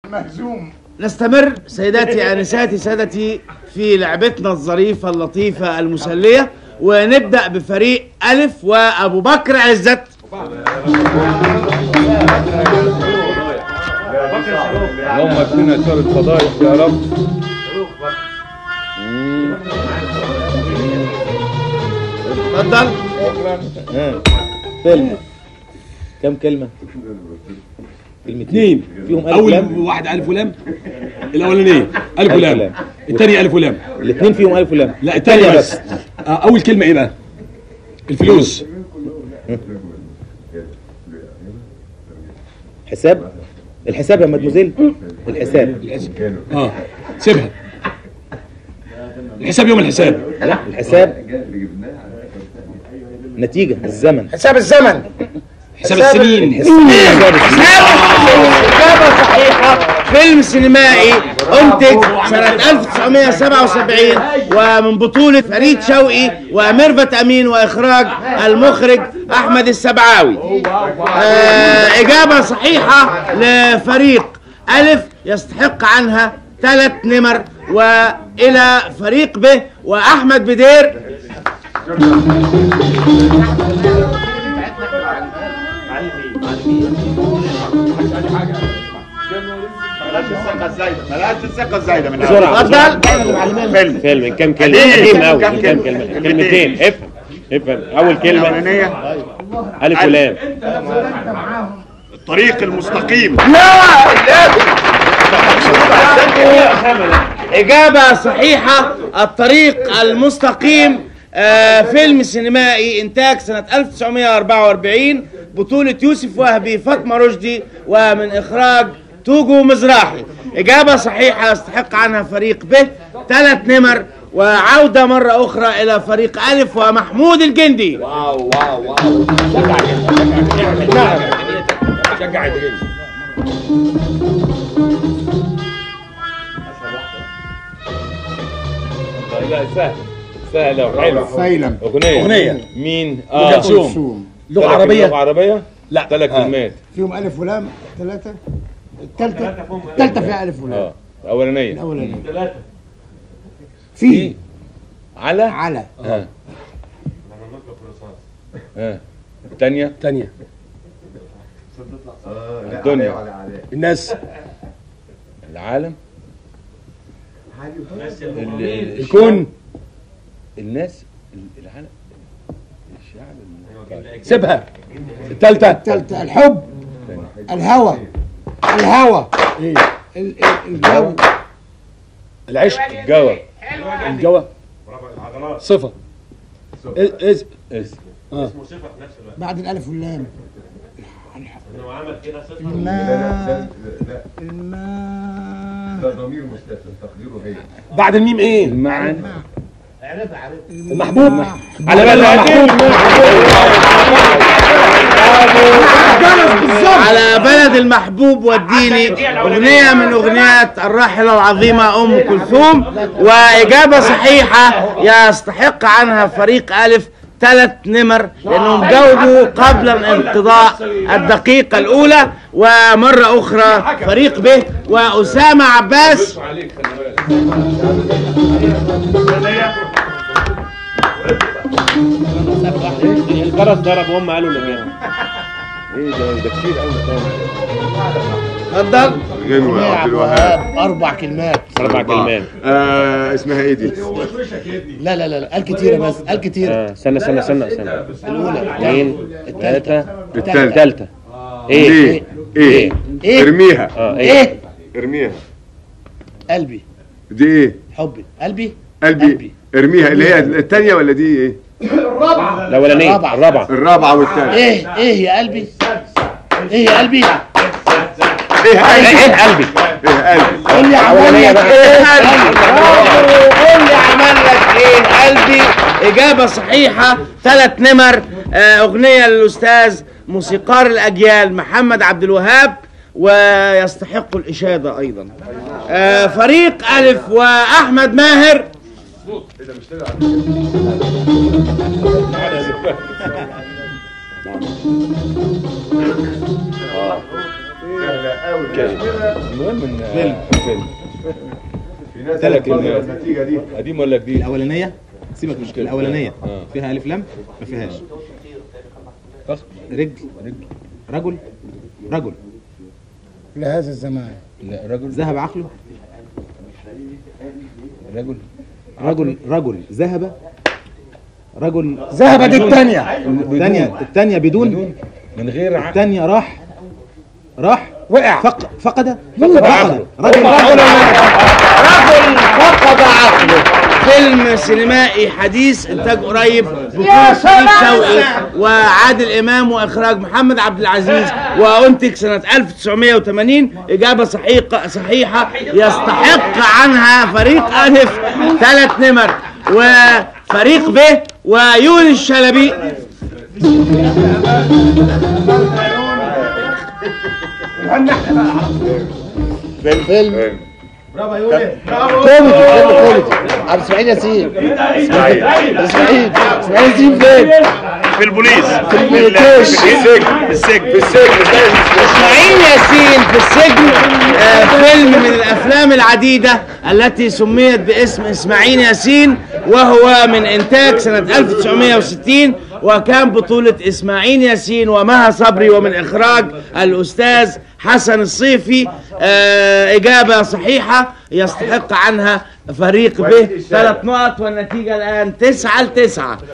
مهزوم نستمر سيداتي انساتي سادتي في لعبتنا الظريفه اللطيفه المسليه ونبدا بفريق الف وابو بكر عزت اللهم اكفنا شر الفضائح يا رب اتفضل فيلم كم كلمة؟ كلمتين اثنين فيهم ألف اول ولام واحد الف ولام الاولانيه الف ولام ولام. الثانيه الف ولام الاثنين فيهم ألف ولام لا الثانيه بس آه، اول كلمه ايه بقى الفلوس حساب الحساب يا مدموزيل الحساب اه سيبها الحساب يوم الحساب لا الحساب نتيجة الزمن حساب الزمن حساب السنين حساب إجابة صحيحة فيلم سينمائي أنتج سنة 1977 ومن بطولة فريد شوقي وميرفت أمين وإخراج المخرج أحمد السبعاوي آه إجابة صحيحة لفريق ألف يستحق عنها ثلاث نمر وإلى فريق ب وأحمد بدير بلاش الثقة الزايدة من بسرعة اتفضل فيلم فيلم كم كلمة قديم. قديم أوي كم كم كلمة؟ كلمة كلمتين افهم افهم أول كلمة الأولانية ألف ولام الطريق المستقيم إجابة صحيحة الطريق المستقيم آه فيلم سينمائي إنتاج سنة 1944 بطولة يوسف وهبي فاطمة رشدي ومن إخراج توجو مزراحي إجابة صحيحة يستحق عنها فريق ب ثلاث نمر وعودة مرة أخرى إلى فريق ألف ومحمود الجندي لا سهل سهلة وحلو سيلم أغنية أغنية. مين؟ أم اه كلثوم لغه لغة عربيه عربية؟ لا. ثلاث كلمات فيهم ألف ولام ثلاثة الثالثة الثالثة فيها ألف ولام اه الأولانية الأولانية في على على ها ها الثانية ثانيه الدنيا الناس العالم ال- ال- الكون الناس ال- العالم الشعب سيبها الثالثه الثالثة الحب الهوى الهوى ال- ال- الجو العشق الجو الجو صفه إيه إيه اس- بعد الألف واللام الماء الماء بعد الميم ايه المعنى المحبوب على بال المحبوب على بلد المحبوب والديني أغنية من أغنيات الراحلة العظيمة أم كلثوم وإجابة صحيحة يستحق عنها فريق ألف ثلاث نمر لأنهم جاوبوا قبل انقضاء الدقيقة الأولى ومرة أخرى فريق ب وأسامة عباس الجرس ضرب وهم قالوا الإجابة ايه ده ده كتير قوي اتفضل غنوة يا عبد الوهاب أربع كلمات أربع كلمات آه اسمها ايه دي؟ لا لا لا لا قال كتيرة بس قال كتيرة آه، استنى استنى استنى استنى الأولى اثنين ثلاثة التالتة الثالثة ايه ليه؟ ايه؟ إيه؟ ارميها اه ايه إيه ارميها قلبي دي ايه؟ حبي قلبي قلبي قلبي. ارميها اللي هي الثانية ولا دي ايه؟ الأولانية الرابعة. الرابعة الرابعة والثالثة إيه إيه يا قلبي إيه يا قلبي ايه قلبي؟ ايه قلبي ايه قلبي؟ قول لي عمل لك ايه قلبي قول لي عمل لك ايه قلبي اجابه صحيحه ثلاث نمر آه، اغنيه للاستاذ موسيقار الاجيال محمد عبد الوهاب ويستحق الاشاده ايضا آه، فريق الف واحمد ماهر المهم ان فيلم فيلم في ناس ثلاث هتفضل كلمات. النتيجه دي قديم ولا جديد؟ الاولانيه سيبك مش الاولانيه آه. فيها الف لام ما فيهاش فخ رجل رجل رجل لهذا الزمان لا رجل ذهب عقله رجل رجل رجل ذهب رجل ذهبت الثانية الثانية الثانية بدون من غير عقل الثانية راح راح وقع فق فقد فقد فقد عقله. رجل رجل فقد عقله فيلم سينمائي حديث انتاج قريب بطولة فريد شوقي وعادل امام واخراج محمد عبد العزيز وانتج سنة 1980 اجابة صحيحة صحيحة يستحق عنها فريق الف ثلاث نمر وفريق ب ويونس الشلبي فيلم كوميدي فيلم كوميدي عبد اسماعيل ياسين اسماعيل اسماعيل ياسين فين؟ في البوليس في البوليس. في السجن في السجن في السجن اسماعيل ياسين في السجن آه، فيلم من الافلام العديده التي سميت باسم اسماعيل ياسين وهو من انتاج سنه 1960 وكان بطولة إسماعيل ياسين ومها صبري ومن إخراج الأستاذ حسن الصيفي آه إجابة صحيحة يستحق عنها فريق به ثلاث نقط والنتيجة الآن تسعة لتسعة